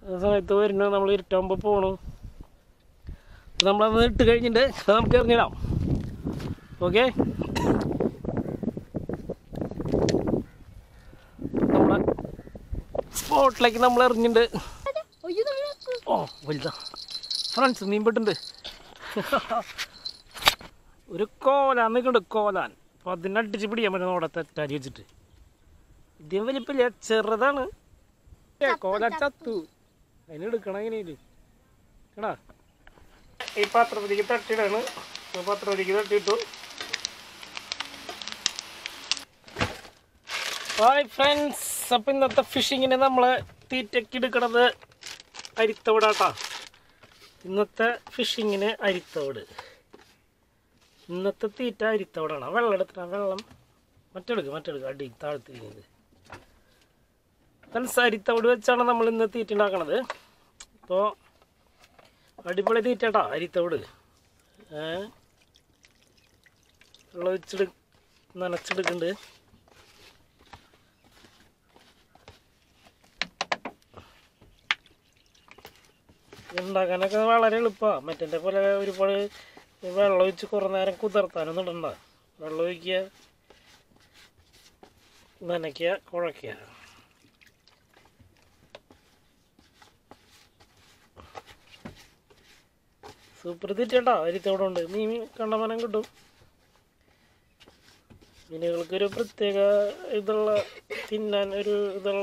ആ സമയത്ത് വരുന്നു നമ്മൾ ഇരുട്ടാകുമ്പോൾ പോണു അപ്പോൾ നമ്മളത് ഇട്ട് കഴിഞ്ഞിട്ട് അത് നമുക്ക് എറിഞ്ഞിടാം ഓക്കെ നമ്മളെ സ്പോട്ടിലേക്ക് നമ്മൾ എറിഞ്ഞിട്ടുണ്ട് അയ്യോ നമുക്ക് ഓ വലുതാ ഫ്രണ്ട്സ് മീൻ പെട്ടുണ്ട് ഒരു കോലാൻ നിൽക്കുന്നുണ്ട് കോലാൻ അപ്പോൾ അതിനടിച്ച് പിടിക്കാൻ പറ്റുന്ന അവിടെ തെറ്റാരി വെച്ചിട്ട് ഇദ്ദേഹം വലിപ്പില്ല ചെറുതാണ് ഏ, കോലാൻ ചത്തു അതിന് എടുക്കണം എങ്ങനെയില്ല എടാ ഈ പാത്രത്തിലേക്ക് തട്ടിയിടാണ് അപ്പോൾ പാത്രത്തിലേക്ക് തട്ടിയിട്ടു ഹായ് ഫ്രണ്ട്സ് അപ്പം ഇന്നത്തെ ഫിഷിങ്ങിന് നമ്മൾ തീറ്റയ്ക്ക് എടുക്കണത് അരിത്തവിടാട്ടാ ഇന്നത്തെ ഫിഷിങ്ങിന് അരിത്തവിട് ഇന്നത്തെ തീറ്റ അരിത്തവിടാണ് വെള്ളം എടുത്തിട്ടാ വെള്ളം മറ്റെടുക്ക് മറ്റെടുക്ക് അടി താഴ്ത്തിരിക്കുന്നത് ഫ്രണ്ട്സ് അരിത്തവിട് വെച്ചാണ് നമ്മൾ ഇന്ന് തീറ്റ ഉണ്ടാക്കണത് അപ്പോൾ അടിപൊളി തീറ്റട്ടാ അരിത്തവിട് ഏ വെള്ളം ഒഴിച്ചെടു നനച്ചെടുക്കുന്നുണ്ട് ഉണ്ടാക്കാനൊക്കെ വളരെ എളുപ്പമാണ് മറ്റേ പോലെ ഒരുപാട് വെള്ളം ഒഴിച്ച് കുറേ നേരം കുതിർത്താനൊന്നും ഇടണ്ട വെള്ളം ഒഴിക്കുക നനയ്ക്കുക കുഴയ്ക്കുക സൂപ്പർ തീറ്റേട്ടാ അരിത്തോടെ ഉണ്ട് മീൻ കണ്ടമാനം കിട്ടും മീനുകൾക്കൊരു പ്രത്യേക ഇതുള്ള തിന്നാൻ ഒരു ഇതുള്ള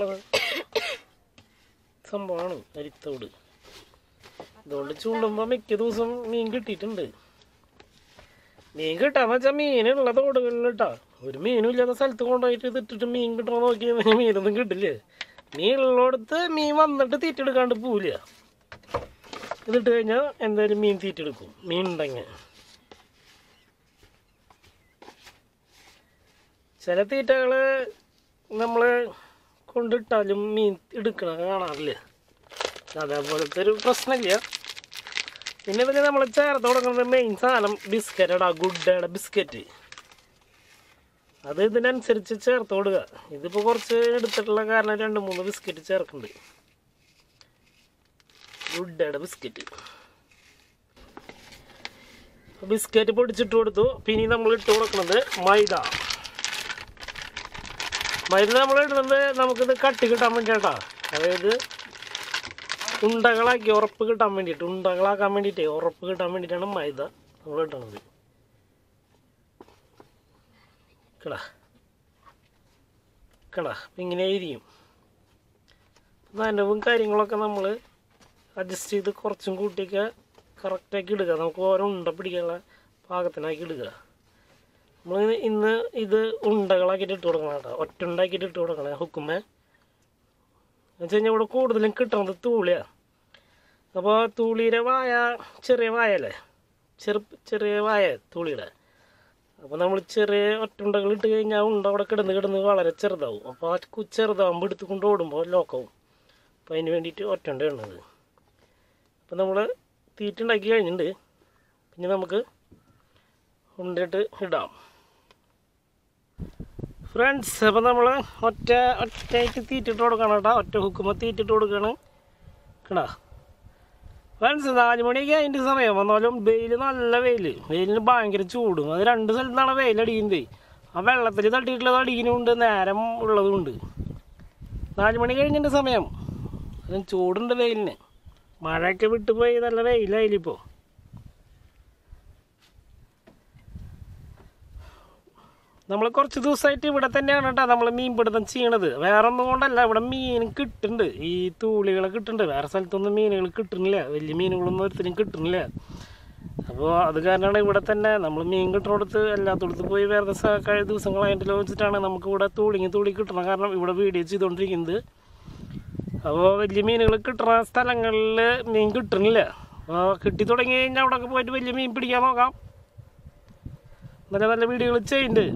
സംഭവമാണ് അരിത്തോട് അതുകൊണ്ട് ചൂണ്ടുമ്പോൾ മിക്ക ദിവസം മീൻ കിട്ടിയിട്ടുണ്ട് മീൻ കിട്ടാന്ന് വെച്ചാൽ മീനുള്ള തോടുകളിൽ കേട്ടാ ഒരു മീനും ഇല്ലാത്ത സ്ഥലത്ത് കൊണ്ടുപോയിട്ട് ഇതിട്ടിട്ട് മീൻ കിട്ടണോ നോക്കി മീനൊന്നും കിട്ടില്ലേ മീൻ ഉള്ളിടത്ത് മീൻ വന്നിട്ട് തീറ്റെടുക്കാണ്ട് പോവില്ല ഇതിട്ട് കഴിഞ്ഞാൽ എന്തായാലും മീൻ തീറ്റെടുക്കും മീൻ ഉണ്ടെങ്കിൽ ചില തീറ്റകൾ നമ്മൾ കൊണ്ടിട്ടാലും മീൻ എടുക്കണ കാണാറില്ല അതേപോലത്തെ ഒരു പ്രശ്നമില്ല പിന്നെ ഇതിൽ നമ്മൾ ചേർത്ത് കൊടുക്കുന്നത് മെയിൻ സാധനം ബിസ്ക്കറ്റാടാ ഗുഡയുടെ ബിസ്ക്കറ്റ് അത് ഇതിനനുസരിച്ച് ചേർത്ത് കൊടുക്കുക ഇതിപ്പോൾ കുറച്ച് എടുത്തിട്ടുള്ള കാരണം രണ്ട് മൂന്ന് ബിസ്ക്കറ്റ് ചേർക്കുന്നുണ്ട് ഗുഡയുടെ ബിസ്ക്കറ്റ് ബിസ്ക്കറ്റ് പൊടിച്ചിട്ട് കൊടുത്തു പിന്നെ നമ്മൾ ഇട്ട് കൊടുക്കുന്നത് മൈദ മൈദ നമ്മൾ ഇടുന്നത് നമുക്കിത് കട്ടി കിട്ടാൻ വേണ്ടിയിട്ടാ അതായത് ഉണ്ടകളാക്കി ഉറപ്പ് കിട്ടാൻ വേണ്ടിയിട്ട് ഉണ്ടകളാക്കാൻ വേണ്ടിയിട്ടേ ഉറപ്പ് കിട്ടാൻ വേണ്ടിയിട്ടാണ് മൈദ നമ്മൾ ഇടണത് കടാ കടാ അപ്പം ഇങ്ങനെ ഇരിക്കും നനവും കാര്യങ്ങളൊക്കെ നമ്മൾ അഡ്ജസ്റ്റ് ചെയ്ത് കുറച്ചും കൂട്ടിയൊക്കെ കറക്റ്റാക്കി ഇടുക നമുക്ക് ഓരോ ഉണ്ട പിടിക്കാനുള്ള പാകത്തിനാക്കി ഇടുക നമ്മൾ ഇന്ന് ഇത് ഉണ്ടകളാക്കിയിട്ട് ഇട്ട് കൊടുക്കണം കേട്ടോ ഒറ്റ ഉണ്ടാക്കിയിട്ട് ഇട്ട് കൊടുക്കണേ ഹുക്കുമേ എന്ന് വെച്ച് കഴിഞ്ഞാൽ ഇവിടെ കൂടുതലും കിട്ടുന്നത് തൂളിയാണ് അപ്പോൾ തൂളിയുടെ വായ ചെറിയ വായല്ലേ ചെറു ചെറിയ വായ തൂളിയുടെ അപ്പോൾ നമ്മൾ ചെറിയ ഒറ്റുണ്ടകൾ ഇട്ട് കഴിഞ്ഞാൽ ഉണ്ട അവിടെ കിടന്ന് കിടന്ന് വളരെ ചെറുതാവും അപ്പോൾ ആ കു ചെറുതാവുമ്പോൾ എടുത്ത് കൊണ്ട് ഓടുമ്പോൾ ലോക്കാവും അപ്പോൾ അതിന് വേണ്ടിയിട്ട് ഒറ്റുണ്ട ഇടുന്നത് അപ്പോൾ നമ്മൾ തീറ്റ ഉണ്ടാക്കി കഴിഞ്ഞിട്ടുണ്ട് പിന്നെ നമുക്ക് ഉണ്ടിട്ട് ഇടാം ഫ്രണ്ട്സ് അപ്പോൾ നമ്മൾ ഒറ്റ ഒറ്റയ്ക്ക് തീറ്റിട്ട് കൊടുക്കണം കേട്ടോ ഒറ്റ ഹുക്കുമ്പോൾ തീറ്റിട്ട് കൊടുക്കണം കേടാ ഫ്രണ്ട്സ് നാല് മണിയൊക്കെ അതിൻ്റെ സമയം വന്നാലും വെയിൽ നല്ല വെയിൽ വെയിലിന് ഭയങ്കര ചൂടും അത് രണ്ട് സ്ഥലത്താണ് വെയിൽ അടിക്കുന്നത് ആ വെള്ളത്തിൽ തട്ടിയിട്ടുള്ളത് അടിക്കുന്നുണ്ട് നേരം ഉള്ളതുമുണ്ട് നാല് മണി കഴിഞ്ഞിൻ്റെ സമയം അതും ചൂടുണ്ട് വെയിലിന് മഴയൊക്കെ വിട്ടുപോയി നല്ല വെയിലായില്ലിപ്പോൾ നമ്മൾ കുറച്ച് ദിവസമായിട്ട് ഇവിടെ തന്നെയാണ് കേട്ടോ നമ്മൾ മീൻപിടുത്തം ചെയ്യണത് വേറെ ഒന്നും കൊണ്ടല്ല ഇവിടെ മീൻ കിട്ടുന്നുണ്ട് ഈ തൂളികളെ കിട്ടുന്നുണ്ട് വേറെ സ്ഥലത്തൊന്നും മീനുകൾ കിട്ടുന്നില്ല വലിയ മീനുകളൊന്നും ഒരുത്തിനും കിട്ടുന്നില്ല അപ്പോൾ അത് കാരണമാണ് ഇവിടെ തന്നെ നമ്മൾ മീൻ കിട്ടുന്നിടത്ത് എല്ലാത്തിടത്ത് പോയി വേറെ ദിവസം കഴിഞ്ഞ ദിവസങ്ങളായിട്ടല്ലോ വെച്ചിട്ടാണ് നമുക്ക് ഇവിടെ തൂളിങ്ങി തൂളി കിട്ടണം കാരണം ഇവിടെ വീഡിയോ ചെയ്തുകൊണ്ടിരിക്കുന്നത് അപ്പോൾ വലിയ മീനുകൾ കിട്ടുന്ന സ്ഥലങ്ങളിൽ മീൻ കിട്ടുന്നില്ല അപ്പോൾ കിട്ടി തുടങ്ങി കഴിഞ്ഞാൽ അവിടെയൊക്കെ പോയിട്ട് വലിയ മീൻ പിടിക്കാൻ നോക്കാം നല്ല നല്ല വീഡിയോകൾ ചെയ്യുന്നുണ്ട്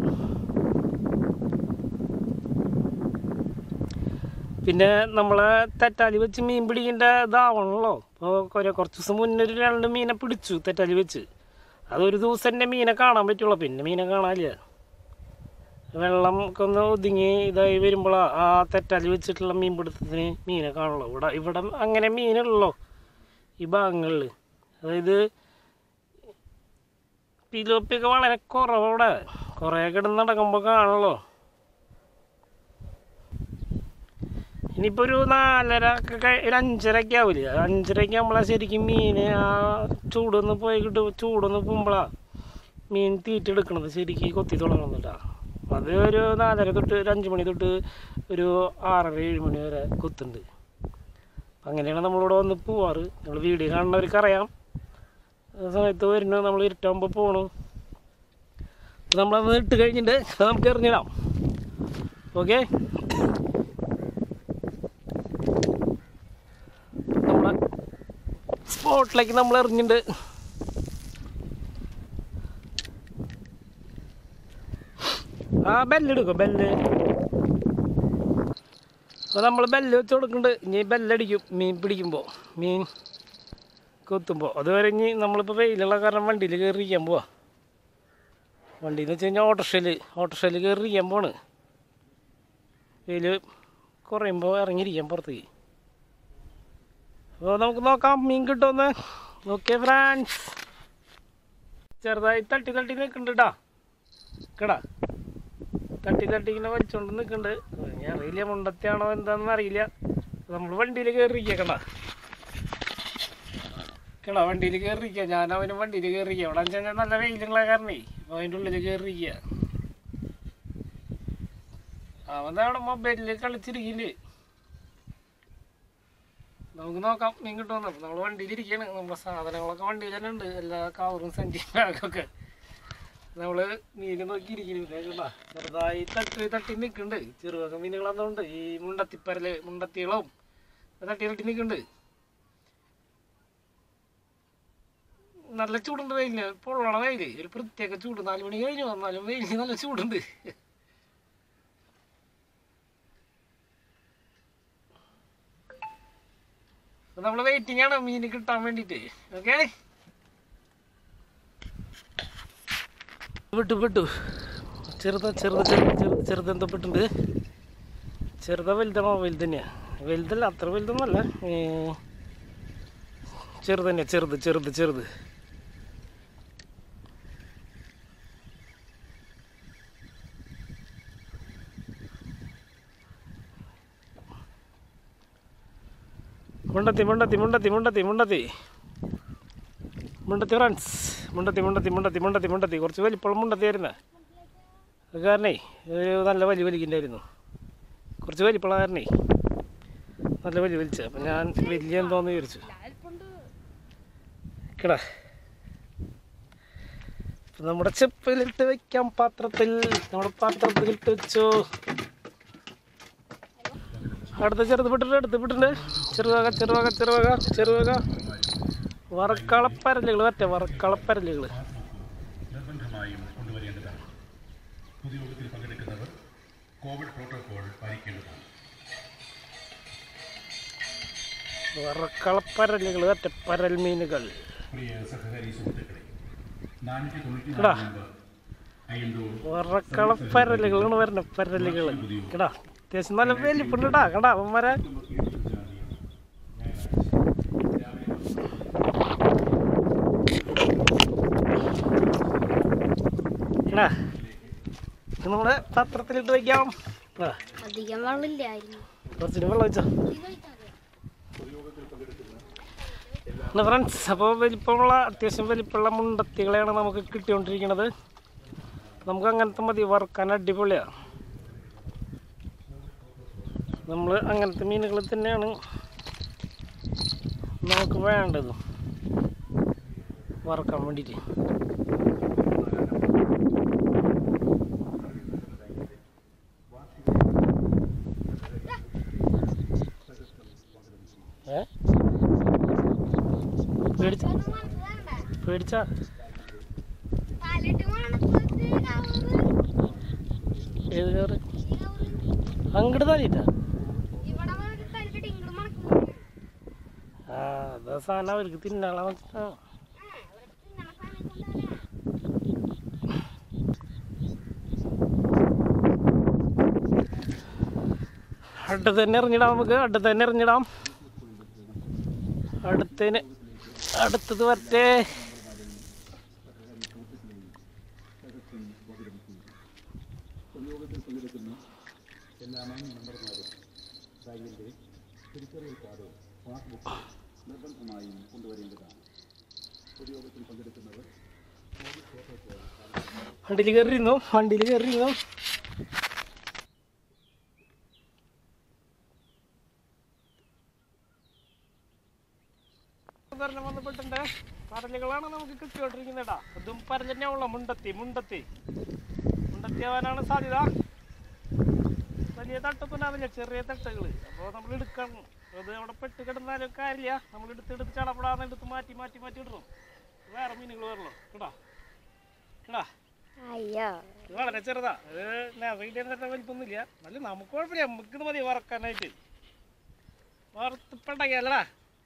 പിന്നെ നമ്മളെ തെറ്റാലി വെച്ച് മീൻ പിടിക്കേണ്ട ഇതാവണല്ലോ അപ്പോൾ കുറേ കുറച്ച് ദിവസം മുന്നേ ഒരു രണ്ട് മീനെ പിടിച്ചു തെറ്റാലി വെച്ച് അതൊരു ദിവസം തന്നെ മീനെ കാണാൻ പറ്റുള്ളൂ പിന്നെ മീനെ കാണാനില്ല വെള്ളം ഒക്കെ ഒന്ന് ഒതുങ്ങി ഇതായി വരുമ്പോഴാണ് ആ തെറ്റാലി വെച്ചിട്ടുള്ള മീൻ പിടുത്തത്തിന് മീനെ കാണുള്ളൂ ഇവിടെ ഇവിടെ അങ്ങനെ മീനുള്ളൂ ഈ ഭാഗങ്ങളിൽ അതായത് പിലോപ്പിയൊക്കെ വളരെ കുറവ് ഇവിടെ കുറേ കിടന്ന് നടക്കുമ്പോൾ കാണുള്ളൂ ഇനിയിപ്പോൾ ഒരു നാലര ഒക്കെ കഴി- ഒരു അഞ്ചരയൊക്കെ ആവില്ലേ അഞ്ചരയൊക്കെ ആകുമ്പോഴാണ് ശരിക്കും മീൻ ആ ചൂടൊന്ന് പോയി കിട്ടും ചൂടൊന്ന് പോകുമ്പോഴാണ് മീൻ തീറ്റ എടുക്കണത് ശരിക്കും കൊത്തി തുടങ്ങുന്നുണ്ടാ അത് ഒരു നാലര തൊട്ട് ഒരു അഞ്ച് മണി തൊട്ട് ഒരു ആറര ഏഴ് മണി വരെ കൊത്തുണ്ട് അങ്ങനെയാണ് നമ്മളിവിടെ വന്ന് പോവാറ് നമ്മൾ വീഡിയോ കാണുന്നവർക്ക് അറിയാം ആ സമയത്ത് വരുന്നു നമ്മൾ ഇരുട്ടാകുമ്പോൾ പോണു നമ്മളത് ഇട്ട് കഴിഞ്ഞിട്ട് അത് നമുക്ക് എറിഞ്ഞിടാം ഓക്കെ നമ്മളെ സ്പോട്ടിലേക്ക് നമ്മൾ എറിഞ്ഞിട്ടുണ്ട് ആ ബെല്ലെടുക്കും ബെല്ല് അപ്പോൾ നമ്മൾ ബെല്ല് വെച്ച് കൊടുക്കുന്നുണ്ട് ഇനി ബെല്ലടിക്കും മീൻ പിടിക്കുമ്പോൾ മീൻ കൊത്തുമ്പോൾ അതുവരെ ഇനി നമ്മളിപ്പോൾ വെയിലുള്ള കാരണം വണ്ടിയിൽ കയറിയിരിക്കാൻ പോവാ വണ്ടി എന്ന് വെച്ച് കഴിഞ്ഞാൽ ഓട്ടോറിക്ഷയിൽ ഓട്ടോറിക്ഷയിൽ കയറിയിരിക്കാൻ പോണ് വെയിൽ കുറയുമ്പോൾ ഇറങ്ങിയിരിക്കാം പുറത്തേക്ക് അപ്പോൾ നമുക്ക് നോക്കാം മീൻ കിട്ടുമെന്ന് ഓക്കെ ഫ്രാൻസ് ചെറുതായി തട്ടി തട്ടി നിൽക്കുന്നുണ്ട് കേട്ടോ കേടാ തട്ടി തട്ടി ഇങ്ങനെ വലിച്ചോണ്ട് നിൽക്കുന്നുണ്ട് ഇനി അറിയില്ല മുണ്ടത്തെയാണോ എന്താണെന്ന് അറിയില്ല നമ്മൾ വണ്ടിയിൽ കയറിയിരിക്കുക കണ്ട കേടാ വണ്ടിയിൽ കയറിയിരിക്കുക ഞാൻ അവനും വണ്ടിയിൽ കയറിയിരിക്കുക അവിടെ വെച്ച് കഴിഞ്ഞാൽ നല്ല വെയിലുള്ള കാരണേ അപ്പോൾ അതിൻ്റെ ഉള്ളിൽ കയറിയിരിക്കുക അവൻ അവിടെ മൊബൈലിൽ കളിച്ചിരിക്കില്ലേ നമുക്ക് നോക്കാം മീൻ കിട്ടുമെന്ന് അപ്പോൾ നമ്മൾ വണ്ടിയിലിരിക്കുകയാണ് നമ്മുടെ സാധനങ്ങളൊക്കെ വണ്ടിയിൽ തന്നെ ഉണ്ട് എല്ലാ കവറും സഞ്ചി ബാഗൊക്കെ നമ്മൾ മീൻ നോക്കിയിരിക്കുന്നു കേട്ടാ ചെറുതായി തട്ടി തട്ടി നിൽക്കുന്നുണ്ട് ചെറുവക മീനുകളെന്നുണ്ട് ഈ മുണ്ടത്തിപ്പരല് മുണ്ടത്തികളും തട്ടി തട്ടി നിൽക്കുന്നുണ്ട് നല്ല ചൂടുണ്ട് വെയിലിന് പൊള്ളണ വെയില് ഒരു പ്രത്യേക ചൂട് നാല് മണി കഴിഞ്ഞു വന്നാലും വെയിലിന് നല്ല ചൂടുണ്ട് നമ്മൾ വെയിറ്റിംഗ് ആണ് മീൻ കിട്ടാൻ വേണ്ടിയിട്ട് ഓക്കെ വിട്ടു വിട്ടു ചെറുത ചെറുത് ചെറുത് ചെറുത് ചെറുത് എന്തോ പെട്ടുണ്ട് ചെറുത വലുതാണോ വലുത് തന്നെയാ വലുതല്ല അത്ര വലുതൊന്നുമല്ല ഏ, ചെറുത് തന്നെയാ ചെറുത് ചെറുത് ചെറുത് മുണ്ടത്തി മുണ്ടത്തി മുണ്ടത്തി മുണ്ടത്തി മുണ്ടത്തി മുണ്ടത്തി ഫ്രണ്ട്സ് മുണ്ടത്തി മുണ്ടത്തി മുണ്ടത്തി മുണ്ടത്തി മുണ്ടത്തി കുറച്ച് വലിപ്പമുള്ള മുണ്ടത്തിയായിരുന്നേ അത് കാരണേ ഒരു നല്ല വലി വലിക്കുന്നുണ്ടായിരുന്നു കുറച്ച് വലിപ്പമുള്ള കാരണേ നല്ല വലി വലിച്ച അപ്പം ഞാൻ വലിയ എന്തോന്ന് വിചാരിച്ചു കേടാ ഇപ്പം നമ്മുടെ ചെപ്പിലിട്ട് വെക്കാം പാത്രത്തിൽ നമ്മുടെ പാത്രത്തിൽ ഇട്ട് വെച്ചു അടുത്ത ചെറുത് വിട്ടിട്ട് അടുത്ത് വിട്ടിട്ടുണ്ട് ചെറുവക ചെറുവക ചെറുവക ചെറുവക വറക്കളപ്പരലുകൾ മറ്റേ വറക്കളപ്പരലുകൾ നിർബന്ധമായും കൊണ്ടുവരേണ്ടതാണ് പൊതുയോഗത്തിൽ പങ്കെടുക്കുന്നവർ കോവിഡ് പ്രോട്ടോകോൾ പാലിക്കേണ്ടതാണ് വറക്കളപ്പരലുകൾ മറ്റേ പരൽ മീനുകൾ പ്രിയ സഹകാരി സുഹൃത്തുക്കളെ നാനൂറ്റി തൊണ്ണൂറ്റി എടാ. നാല് മുമ്പ് അയ്യന്തൂർ വറക്കളപ്പരലുകളാണ് വരുന്നത് പരലുകൾ കേടാ അത്യാവശ്യം നല്ല വലിപ്പുണ്ട് കേട്ടാ കണ്ടാ അവന്മാരെ എടാ ഇത് നമ്മുടെ പത്രത്തിലിട്ട് വയ്ക്കാം ആ അധികം വെള്ളമില്ലായിരുന്നു കുറച്ചിന് വെള്ളം വെച്ചോ എന്നാ ഫ്രണ്ട്സ് അപ്പോൾ വലിപ്പമുള്ള അത്യാവശ്യം വലിപ്പമുള്ള മുണ്ടത്തികളെയാണ് നമുക്ക് കിട്ടിക്കൊണ്ടിരിക്കുന്നത് നമുക്ക് അങ്ങനത്തെ മതി വറുക്കാൻ അടിപൊളിയാണ് നമ്മൾ അങ്ങനത്തെ മീനുകൾ തന്നെയാണ് നമുക്ക് വേണ്ടത് വറുക്കാൻ വേണ്ടിയിട്ട് ഏ പേടിച്ച പേടിച്ച ഏത് കയറ് അങ്ങോട്ട് തല്ലിട്ട ആ അതാ സാധനം അവർക്ക് തിന്നാളെ വെച്ചിട്ടാ അടുത്ത് തന്നെ എറിഞ്ഞിടാം നമുക്ക് അടുത്ത് തന്നെ എറിഞ്ഞിടാം അടുത്തതിന് അടുത്തത് വരട്ടെ വണ്ടിയിൽ കയറിയിരുന്നു വണ്ടിയിൽ കയറിയിരുന്നു ഉദാഹരണം ബന്ധപ്പെട്ടുണ്ട് പരലുകളാണ് നമുക്ക് കിട്ടിക്കൊണ്ടിരിക്കുന്നേടാ അതും പരലെന്നെയുള്ള മുണ്ടത്തി മുണ്ടത്തി മുണ്ടത്തി ആവാനാണ് സാധ്യത വലിയ തട്ടൊന്നുമില്ല ചെറിയ തട്ടുകൾ അപ്പോൾ നമ്മൾ എടുക്കണം അത് അവിടെ പെട്ട് കിടന്നാലും കാര്യമില്ല നമ്മൾ എടുത്ത് എടുത്ത് ചടപടാന്ന് എടുത്ത് മാറ്റി മാറ്റി മാറ്റി ഇടണം വേറെ മീനുകൾ വരണോ കേടാ കേടാ അയ്യോ ഇത് വളരെ ചെറുതാ അത് നേരത്തെ വലിപ്പൊന്നുമില്ല നല്ല നമുക്ക് കുഴപ്പമില്ല നമുക്ക് ഇത് മതി വറക്കാനായിട്ട് വറുത്ത് പണ്ടകയല്ലടാ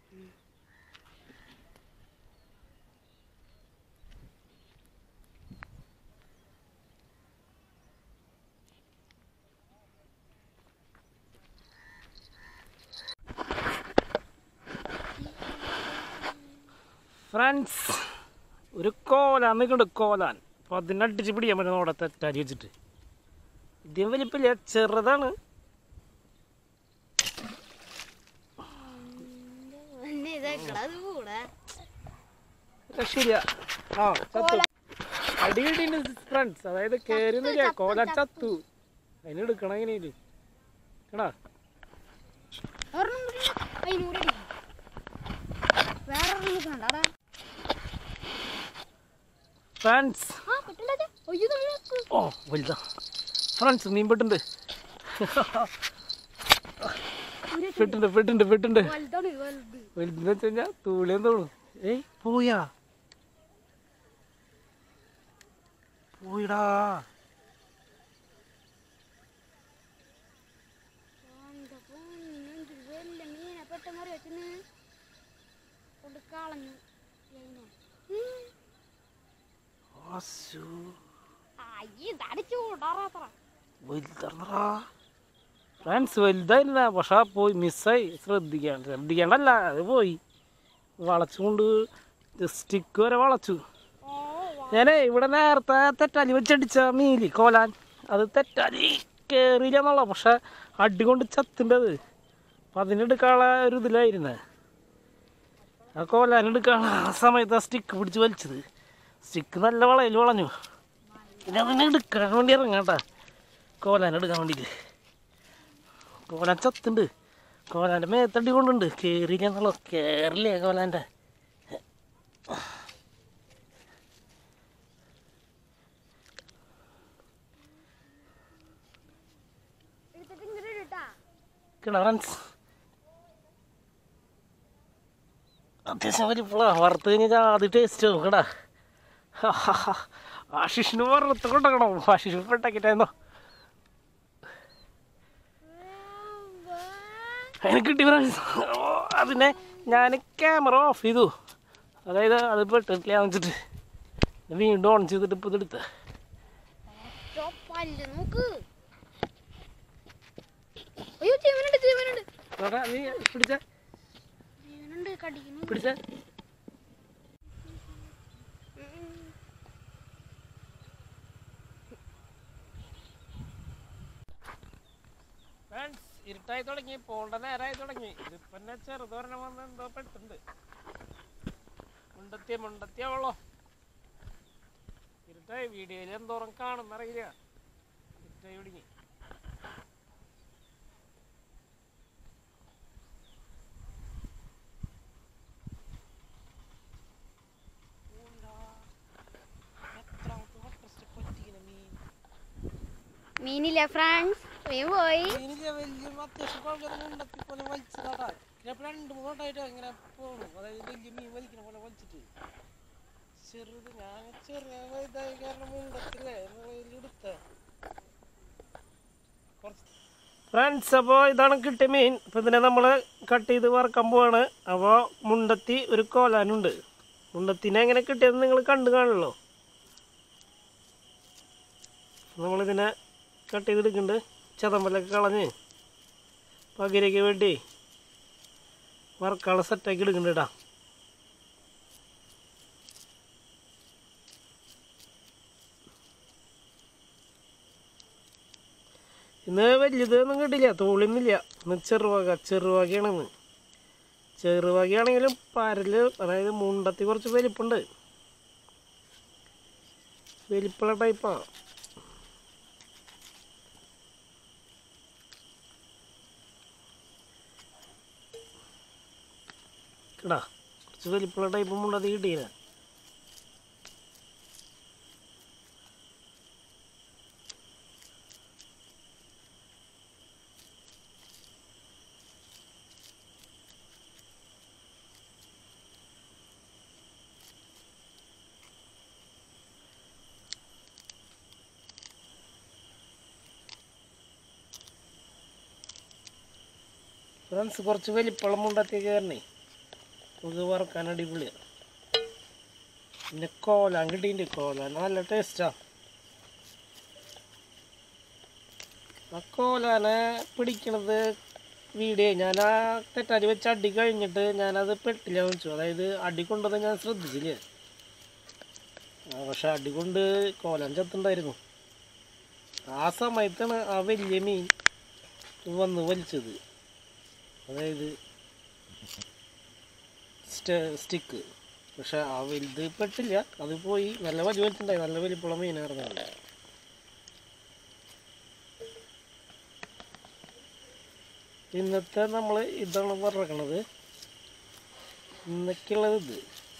ഫ്രണ്ട്സ് ഒരു കോലാൻ നിൽക്കുന്നുണ്ട് കോലാൻ അപ്പോൾ അതിനടിച്ച് പിടിക്കാൻ പറ്റുന്ന അവിടെ തെറ്റാരി വെച്ചിട്ട് ഇദ്ദേഹം വലിപ്പില്ല ചെറുതാണ് ഇതേക്കടത് കൂടെ രക്ഷയില്ല ആ ചത്തു അടിയിടിണ്ട് ഫ്രണ്ട്സ് അതായത് കയറുന്നില്ല കോല ചത്തു അതിന് എടുക്കണം എങ്ങനെയില്ലേ എടാ അതിനൂടെ വേറെ കണ്ടാടാ ഫ്രണ്ട്സ് ആ പെട്ടെന്ന് അയ്യോ നോക്ക് ഓ വലുതാ ഫ്രണ്ട്സ് മീൻ പെട്ടുണ്ട് പെട്ടുണ്ട് പെട്ടുണ്ട് പെട്ടുണ്ട് വലുതാണ് വലുത് വലുതെന്ന് വെച്ച് കഴിഞ്ഞാൽ തൂളിയെന്ന് തോന്നുന്നു ഏയ് പോയാ പോയിടാ എന്താ എന്തൊരു വലിയ മീനെ പെട്ടെന്ന് അറിയ വെച്ചിന് കൊണ്ട് കളഞ്ഞു ആശു അയ്യ തടിച്ചു കൂടാറാത്ര വലുതാ ഫ്രണ്ട്സ് വലുതായിരുന്ന പക്ഷെ പോയി മിസ്സായി ശ്രദ്ധിക്കാൻ ശ്രദ്ധിക്കേണ്ടല്ല അത് പോയി വളച്ചുകൊണ്ട് സ്റ്റിക്ക് വരെ വളച്ചു ഞാനേ ഇവിടെ നേരത്തെ തെറ്റാലി വെച്ചടിച്ച മീലി കോലാൻ അത് തെറ്റാലി കയറിയില്ല എന്നുള്ള പക്ഷെ അടി കൊണ്ട് ചത്തിൻ്റെത് അപ്പം അതിനെടുക്കാനുള്ള ഒരു ഇതിലായിരുന്നേ ആ കോലാൻ എടുക്കാനുള്ള ആ സമയത്ത് ആ സ്റ്റിക്ക് പിടിച്ച് വലിച്ചത് സ്റ്റിക്ക് നല്ല വളയിൽ വളഞ്ഞു പിന്നെ അതിനെ എടുക്കാൻ വേണ്ടി ഇറങ്ങാട്ടാ കോലാൻ എടുക്കാൻ വേണ്ടിയിട്ട് കോലാൻ ചത്തുണ്ട് കോലാൻ്റെ മേത്തടി കൊണ്ടുണ്ട് കയറിയില്ല എന്നുള്ള കയറില്ലേ കോലാൻ്റെ എടുത്തിട്ട് ഇങ്ങോട്ട് ഇട്ടാ കേട്ടോ ഫ്രണ്ട്സ് അത്യാവശ്യം വലിപ്പുള്ള വറുത്ത് കഴിഞ്ഞാൽ ആദ്യം ടേസ്റ്റ് നോക്കടാ ആശിഷിന് വറുത്ത് കൊണ്ടക്കണം ആശിഷ് പെട്ടാക്കിട്ടായിരുന്നോ അതിന് കിട്ടി ഫ്രണ്ട്സ് അതിനെ ഞാൻ ക്യാമറ ഓഫ് ചെയ്തു അതായത് അത് പെട്ടിട്ടില്ല വെച്ചിട്ട് വീണ്ടും ഓൺ ചെയ്തിട്ട് ഇപ്പോൾ ഇതെടുത്ത് പല്ല് നോക്ക് അയ്യോ ജീവനുണ്ട് ജീവനുണ്ട് നോക്കാം നീ പിടിച്ച ജീവനുണ്ട് കടിക്കുന്നു പിടിച്ച ഫ്രണ്ട്സ് ഇരുട്ടായി തുടങ്ങി പോണ്ട നേരമായി തുടങ്ങി ഇതിപ്പോ എന്നെ ചെറുതോരണം വന്ന് എന്തോ പെട്ടുണ്ട് മുണ്ടത്തിയ മുണ്ടത്തിയാവളോ ഇരുട്ടായി വീഡിയോയിൽ എന്തോരം കാണുന്നറിയില്ല ഇരുട്ടായി തുടങ്ങി എത്രാമത്തെ വട്ടസ്റ്റ് പറ്റിയില്ല മീൻ മീനില്ല ഫ്രണ്ട്സ് മീൻ പോയി മീനില്ല വലിയ അത്യാവശ്യം ആൾക്കാർ മുണ്ടത്തി പോലെ വലിച്ചതാടാ ഞാൻ രണ്ട് മൂന്നോട്ടായിട്ട് അങ്ങനെ പോണു അതായത് വലിയ മീൻ വലിക്കുന്ന പോലെ വലിച്ചിട്ട് ചെറുത് ഞാൻ ചെറിയ ഇതായ കാരണം മുണ്ടത്തില്ലേ എടുത്ത ഫ്രണ്ട്സ് അപ്പോൾ ഇതാണ് കിട്ടിയ മീൻ അപ്പോൾ ഇതിനെ നമ്മൾ കട്ട് ചെയ്ത് വറക്കാൻ പോവാണ് അപ്പോൾ മുണ്ടത്തി ഒരു കോലാനുണ്ട് മുണ്ടത്തിനെ എങ്ങനെ കിട്ടിയത് നിങ്ങൾ കണ്ടു കാണുമല്ലോ നമ്മളിതിനെ കട്ട് ചെയ്തെടുക്കുന്നുണ്ട് ചതമ്പലൊക്കെ കളഞ്ഞ് പകരയ്ക്ക് വേണ്ടി വറക്കാളെ സെറ്റാക്കി എടുക്കുന്നുണ്ട് കേട്ടാ ഇന്ന് വലിയതൊന്നും കിട്ടില്ല തോളിയൊന്നുമില്ല ഇന്ന് ചെറുവക ചെറുവകയാണ് ഇന്ന് ചെറുവകയാണെങ്കിലും പരല് അതായത് മുണ്ടത്തി കുറച്ച് വലിപ്പമുണ്ട് വലിപ്പമുള്ള ടൈപ്പാണ് കേടാ കുറച്ച് വലിപ്പമുള്ള ടൈപ്പ് മുണ്ടത്തി കിട്ടിയില്ല ഫ്രണ്ട്സ് കുറച്ച് വലിപ്പമുള്ള മുണ്ടത്തേക്ക് കയറണേ നമുക്ക് വറക്കാൻ അടിപൊളിയാണ് പിന്നെ കോലാൻ കിട്ടിയിട്ടുണ്ട് കോലാൻ നല്ല ടേസ്റ്റാ ആ കോലാനെ പിടിക്കണത് വീഡിയോ ഞാൻ ആ തെറ്റാരി വെച്ച് അടി കഴിഞ്ഞിട്ട് ഞാനത് പെട്ടില്ല വെച്ചു അതായത് അടി കൊണ്ടത് ഞാൻ ശ്രദ്ധിച്ചില്ല ആ, പക്ഷെ അടി കൊണ്ട് കോലാൻ ചത്തുണ്ടായിരുന്നു ആ സമയത്താണ് ആ വലിയ മീൻ വന്ന് വലിച്ചത് അതായത് സ്റ്റിക്ക് പക്ഷെ ആ വലുത് പെട്ടില്ല അത് പോയി നല്ല വലിയ വലിച്ചുണ്ടായി നല്ല വലിപ്പമുള്ള മീനായിരുന്നു അത്. ഇന്നത്തെ നമ്മൾ ഇതാണ് പറഞ്ഞത് ഇന്നൊക്കെയുള്ളത് ഇത്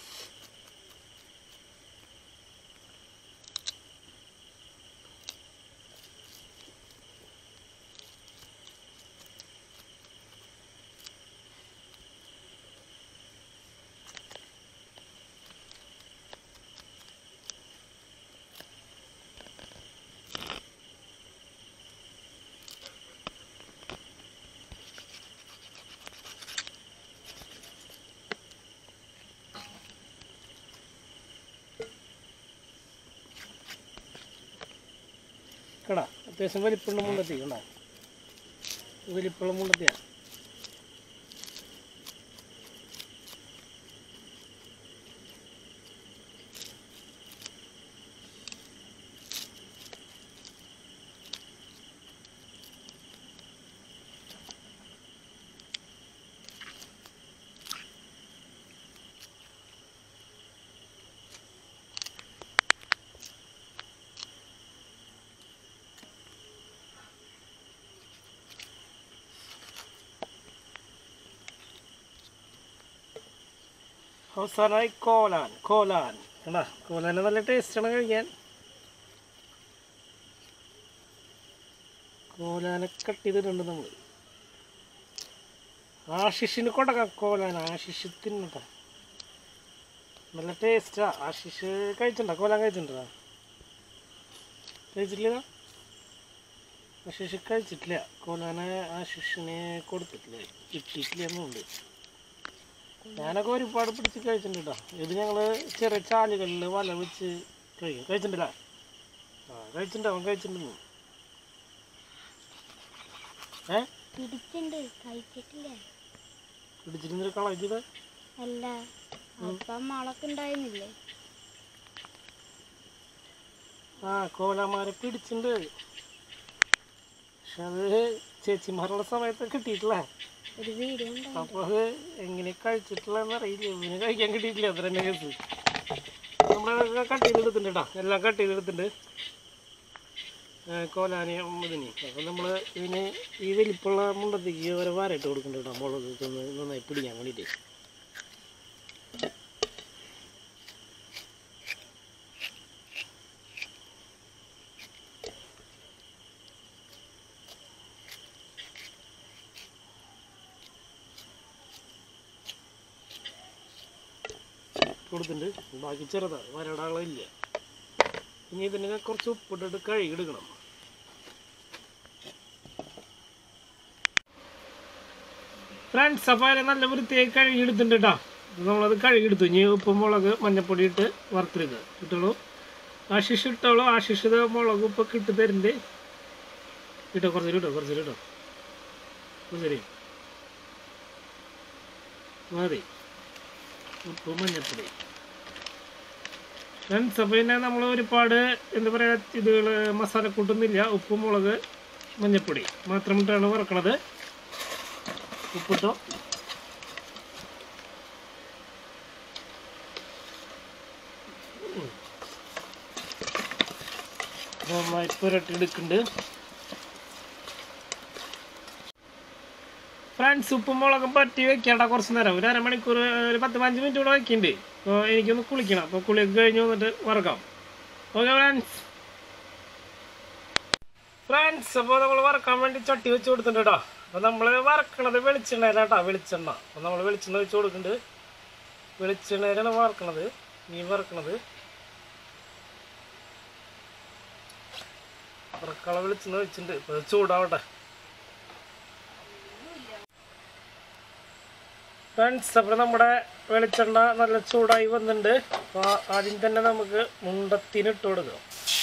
കടാ അത്യാവശ്യം വലിപ്പമുള്ള മുണ്ടത്തി കണ്ടാ വലിപ്പമുള്ള മുണ്ടത്തിയാണ് അവസാനമായി കോലാൻ കോലാൻ കണ്ടാ കോലാൻ നല്ല ടേസ്റ്റാണ് കഴിക്കാൻ കോലാനെ കട്ട് ചെയ്തിട്ടുണ്ട് നമ്മൾ ആശിഷിന് കൊടുക്കാം കോലാൻ ആശിഷ് തിന്നട്ടോ നല്ല ടേസ്റ്റാ ആശിഷ് കഴിച്ചിട്ടുണ്ടോ കോലാൻ കഴിച്ചിട്ടുണ്ടോ കഴിച്ചിട്ടില്ല ആശിഷ് കഴിച്ചിട്ടില്ല കോലാനെ ആശിഷിനെ കൊടുത്തിട്ടില്ല കിട്ടിയിട്ടില്ല എന്നുണ്ട് ഞാനൊക്കെ ഒരുപാട് പിടിച്ച് കഴിച്ചിട്ടുണ്ട് കേട്ടോ ഇത് ഞങ്ങൾ ചെറിയ ചാലുകളിൽ വല വെച്ച് കഴിക്കും കഴിച്ചിട്ടുണ്ടല്ലേ ആ കഴിച്ചിട്ടുണ്ടാവും കഴിച്ചിട്ടുണ്ടെന്ന് ഏ പിടിച്ചിണ്ട് കഴിച്ചിട്ടില്ല പിടിച്ചിരുന്നൊരു കളയത് അല്ല അപ്പം മുളക്ക് ഉണ്ടായിരുന്നില്ലേ ആ കോലമാരെ പിടിച്ചിട്ടുണ്ട് പക്ഷെ അത് ചേച്ചിമാരുടെ സമയത്ത് കിട്ടിയിട്ടില്ല ഒരു വീഡിയോ ഉണ്ടായിരുന്നു അപ്പോൾ അത് എങ്ങനെ കഴിച്ചിട്ടില്ലെന്ന് അറിയില്ല ഇവന് കഴിക്കാൻ കിട്ടിയിട്ടില്ല അത്ര തന്നെ കേസ് നമ്മൾ കട്ട് ചെയ്തെടുത്തിട്ടുണ്ട് കേട്ടോ എല്ലാം കട്ട് ചെയ്തെടുത്തിട്ടുണ്ട് കോലാനിയും ഇതിന് അപ്പം നമ്മൾ ഇതിന് ഈ വലിപ്പമുള്ള മുണ്ടത്തേക്ക് ഒരു വാരയിട്ട് കൊടുക്കുന്നുണ്ട് കേട്ടോ മുളക് ഒന്ന് നന്നായി പിടിക്കാൻ വേണ്ടിയിട്ട് കൊടുത്തിട്ടുണ്ട് ബാക്കി ചെറുതാ വരടാളില്ല ഇനി ഇതിന് കുറച്ച് ഉപ്പിട്ടിട്ട് കഴുകിയെടുക്കണം ഫ്രണ്ട്സ് അപ്പോൾ അതിനെ നല്ല വൃത്തിയായി കഴുകിയെടുത്തിട്ടുണ്ട് കേട്ടോ നമ്മളത് കഴുകിയെടുത്തു ഇനി ഉപ്പും മുളക് മഞ്ഞപ്പൊടി ഇട്ട് വറുത്തെടുക്കുക ഇട്ടോളൂ ആശിഷ് ഇട്ടോളൂ ആശിഷ് മുളക് ഉപ്പൊക്കെ ഇട്ട് തരുന്നുണ്ട് ഇട്ടോ കുറച്ച് ഇട്ടോ കുറച്ച് ഇട്ടോ ശരി മതി ഉപ്പ് മഞ്ഞപ്പൊടി ഫ്രണ്ട്സ് അപ്പോൾ പിന്നെ നമ്മൾ ഒരുപാട് എന്താ പറയുക ഇതുകൾ മസാല കൂട്ടുന്നില്ല ഉപ്പ് മുളക് മഞ്ഞപ്പൊടി മാത്രം ഇട്ടാണ് വറക്കണത് ഉപ്പിട്ടോ നന്നായി പുരട്ടിയെടുക്കുന്നുണ്ട് ഫ്രണ്ട്സ് ഉപ്പും മുളകും പറ്റി വെക്കേണ്ട കുറച്ച് നേരം ഒരു അരമണിക്കൂർ ഒരു പത്ത് പതിനഞ്ച് മിനിറ്റ് കൂടെ വെക്കുന്നുണ്ട് അപ്പോൾ എനിക്കൊന്ന് കുളിക്കണം അപ്പോൾ കുളിയൊക്കെ കഴിഞ്ഞ് വന്നിട്ട് വറക്കാം ഓക്കെ ഫ്രണ്ട്സ് ഫ്രണ്ട്സ് അപ്പോൾ നമ്മൾ വറക്കാൻ വേണ്ടി ചട്ടി വെച്ച് കൊടുത്തിട്ടുണ്ട് കേട്ടോ അപ്പോൾ നമ്മൾ വറക്കണത് വെളിച്ചെണ്ണയിലാണ് കേട്ടോ വെളിച്ചെണ്ണ അപ്പോൾ നമ്മൾ വെളിച്ചെണ്ണ വെച്ച് കൊടുക്കുന്നുണ്ട് വെളിച്ചെണ്ണയിലാണ് വറക്കണത് മീൻ വറക്കണത് വറക്കള വെളിച്ചെണ്ണ വെച്ചിട്ടുണ്ട് ഇപ്പോൾ ഇത് ചൂടാവട്ടെ ഫ്രണ്ട്സ് അപ്പോൾ നമ്മുടെ വെളിച്ചെണ്ണ നല്ല ചൂടായി വന്നിട്ടുണ്ട് അപ്പോൾ ആദ്യം തന്നെ നമുക്ക് മുണ്ടത്തിന് ഇട്ട് കൊടുക്കാം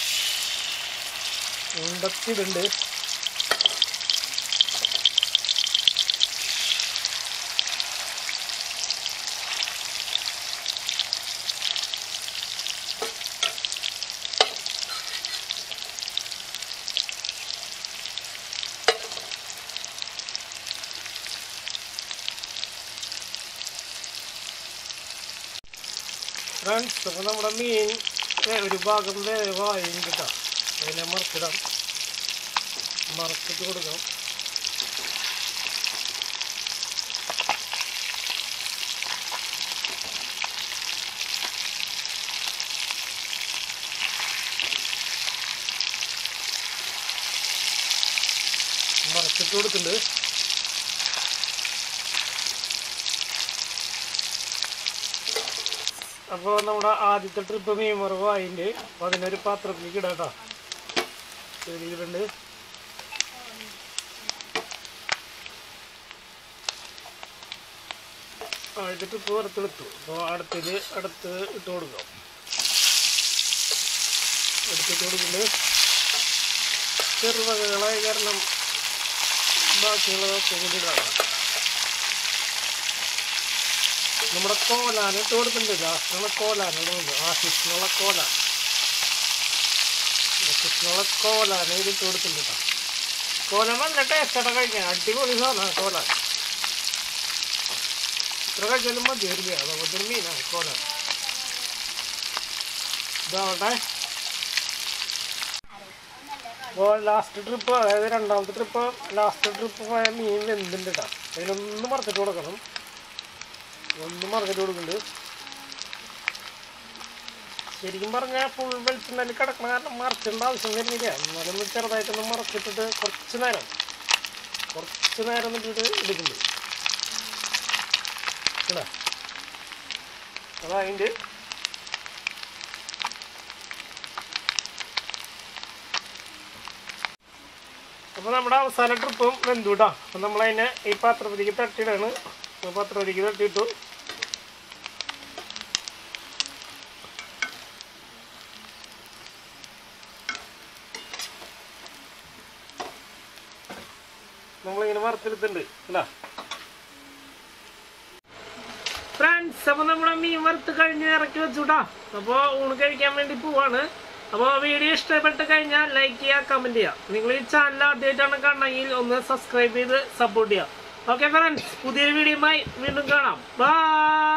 മുണ്ടത്തിലുണ്ട് ഫ്രണ്ട്സ് അപ്പോൾ നമ്മുടെ മീൻ ഏ, ഒരു ഭാഗം വേവായും കിട്ടാം അതിനെ മറച്ചിടാം മറച്ചിട്ട് കൊടുക്കാം മറച്ചിട്ട് കൊടുക്കുന്നുണ്ട് അപ്പോൾ നമ്മുടെ ആദ്യത്തെ ട്രിപ്പ് മീൻ മുറവ് ആയിട്ടുണ്ട് അപ്പോൾ അതിനൊരു പാത്രത്തിലേക്ക് ഇടാം കേട്ടോ ശരിയിട്ടുണ്ട് ആദ്യത്തെ ട്രിപ്പ് വറുത്തെടുത്തു അപ്പോൾ അടുത്തത് അടുത്ത് ഇട്ട് കൊടുക്കാം എടുത്തിട്ട് കൊടുക്കുന്നുണ്ട് ചെറുവകകളായ കാരണം ബാക്കിയുള്ളതൊക്കെ കൂടി ഇടാം നമ്മുടെ കോലാൻ ഇട്ട് കൊടുക്കുന്നുണ്ട് ലാസ്റ്റിനുള്ള കോലാൻ ഇടുന്നുണ്ട് ആ കൃഷ്ണുള്ള കോലാൻ കൃഷ്ണുള്ള കോലാൻ ഇതിട്ട് കൊടുക്കുന്നുണ്ട് കേട്ടോ കോലൻ നല്ല ടേസ്റ്റോടെ കഴിക്കാൻ അടിപൊളി സാധനമാണ് കോലാൻ ഇത്ര കഴിച്ചാലും മതിയായിരിക്കും അതുപോലത്തെ ഒരു മീനാണ് കോലാൻ ഇതാവട്ടെ അപ്പോൾ ലാസ്റ്റ് ട്രിപ്പ് അതായത് രണ്ടാമത്തെ ട്രിപ്പ് ലാസ്റ്റ് ട്രിപ്പ് പോയ മീൻ വെന്തുണ്ട് കേട്ടോ അതിനൊന്ന് മറച്ചിട്ട് കൊടുക്കണം ഒന്ന് മറന്നിട്ട് കൊടുക്കുന്നുണ്ട് ശരിക്കും പറഞ്ഞാൽ ഫുൾ വെളിച്ചെണ്ണയിൽ കിടക്കണ കാരണം മറച്ചിടേണ്ട ആവശ്യം വരുന്നില്ല എന്നാലൊന്ന് ചെറുതായിട്ടൊന്ന് മറച്ചിട്ടിട്ട് കുറച്ച് നേരം കുറച്ച് നേരം എന്നിട്ട് എടുക്കുന്നുണ്ട് കേട്ടോ അതതിൻ്റെ അപ്പോൾ നമ്മുടെ അവസാന ട്രിപ്പും വെന്തു കേട്ടോ അപ്പോൾ നമ്മളതിനെ ഈ പാത്രത്തിലേക്ക് തട്ടിയിടാണ് അപ്പോൾ പാത്രത്തിലേക്ക് തട്ടിയിട്ടു നമ്മളിങ്ങനെ വറുത്തെടുത്തിട്ടുണ്ട് അല്ല ഫ്രണ്ട്സ് അപ്പോൾ നമ്മുടെ മീൻ വറുത്ത് കഴിഞ്ഞ് ഇറക്കി വെച്ചുട്ടാ അപ്പോൾ ഊണ് കഴിക്കാൻ വേണ്ടി പോവാണ് അപ്പോൾ വീഡിയോ ഇഷ്ടപ്പെട്ട് കഴിഞ്ഞാൽ ലൈക്ക് ചെയ്യുക കമൻറ്റ് ചെയ്യുക നിങ്ങൾ ഈ ചാനൽ ആദ്യമായിട്ടാണ് കാണണമെങ്കിൽ ഒന്ന് സബ്സ്ക്രൈബ് ചെയ്ത് സപ്പോർട്ട് ചെയ്യുക ഓക്കെ ഫ്രണ്ട്സ് പുതിയൊരു വീഡിയോയുമായി വീണ്ടും കാണാം ബൈ